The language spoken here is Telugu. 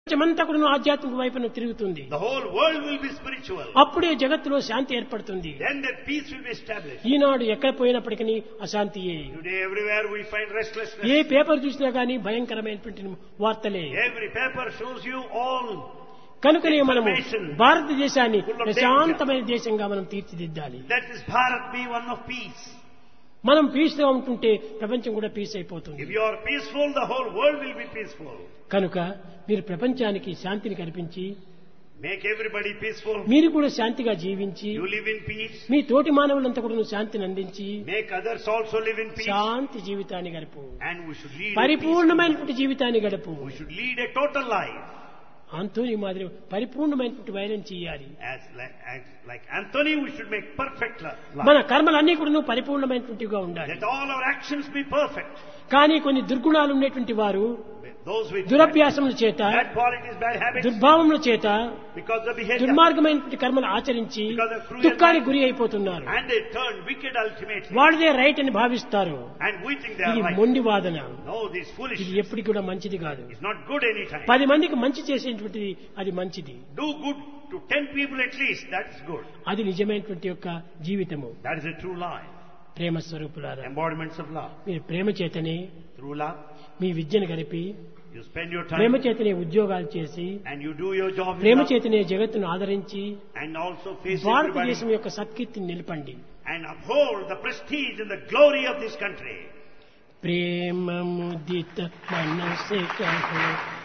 ప్రపంచమంతా కూడా ఆధ్యాత్మిక వైపున తిరుగుతుంది The whole world will be spiritual. అప్పుడే జగత్తులో శాంతి ఏర్పడుతుంది Then that peace will be established. ఈనాడు ఎక్కడ పోయినప్పటికీ అశాంతియే Today everywhere we find restlessness. ఏ పేపర్ చూసినా గానీ భయంకరమైనటువంటి వార్తలే Every paper shows you all. కనుకనే మనము Information. భారతదేశాన్ని Full of ప్రశాంతమైన దేశంగా మనం తీర్చిదిద్దాలి That is Bharat be one of peace. మనం పీస్ గా ఉంటుంటే ప్రపంచం కూడా పీస్ అయిపోతుంది If you are peaceful, the whole world will be peaceful. కనుక మీరు ప్రపంచానికి శాంతిని కల్పించి Make everybody peaceful. మీరు కూడా శాంతిగా జీవించి You live in peace. మీ తోటి మానవులంతా కూడా శాంతిని అందించి Make others also live in peace. శాంతి జీవితాన్ని గడుపు And we should lead a peaceful పరిపూర్ణమైనటువంటి జీవితాన్ని గడుపు We should lead a total life. అంతోని మాదిరి పరిపూర్ణమైనటువంటి వైరం చేయాలి As like, as like Anthony, we should make perfect li- మన life. కర్మలన్నీ కూడా పరిపూర్ణమైనటువంటివిగా ఉండాలి Let all our actions be perfect. కానీ కొన్ని దుర్గుణాలు ఉండేటువంటి వారు Those with దురభ్యాసముల చేత bad qualities, bad habits, దుర్భావముల చేత because of behavior, దుర్మార్గమైనటువంటి కర్మలు ఆచరించి Because of cruel దుఃఖానికి life. గురి అయిపోతున్నారు and they turn wicked ultimately. వాళ్ళదే రైట్ అని భావిస్తారు And we think they ఇది are right. మొండి వాదన No, this ఇది foolishness ఎప్పటికి కూడా మంచిది కాదు is not good anytime. పది మందికి మంచి చేసేటువంటిది అది మంచిది Do good to ten people at least, that's good. అది నిజమైనటువంటి యొక్క జీవితము That is a true life. ప్రేమ స్వరూపులారా Embodiments of love. మీరు ప్రేమ చేతనే Through love, మీ విద్యను గడిపి you spend your Prema time చేతనే ఉద్యోగాలు చేసి and you do your job with Prema love, చేతనే జగత్తును ఆదరించి and also face భారతదేశం everybody యొక్క సత్కీర్తిని నిలపండి and uphold the prestige and the glory of this country. ప్రేమ ముదిత మనసే కహో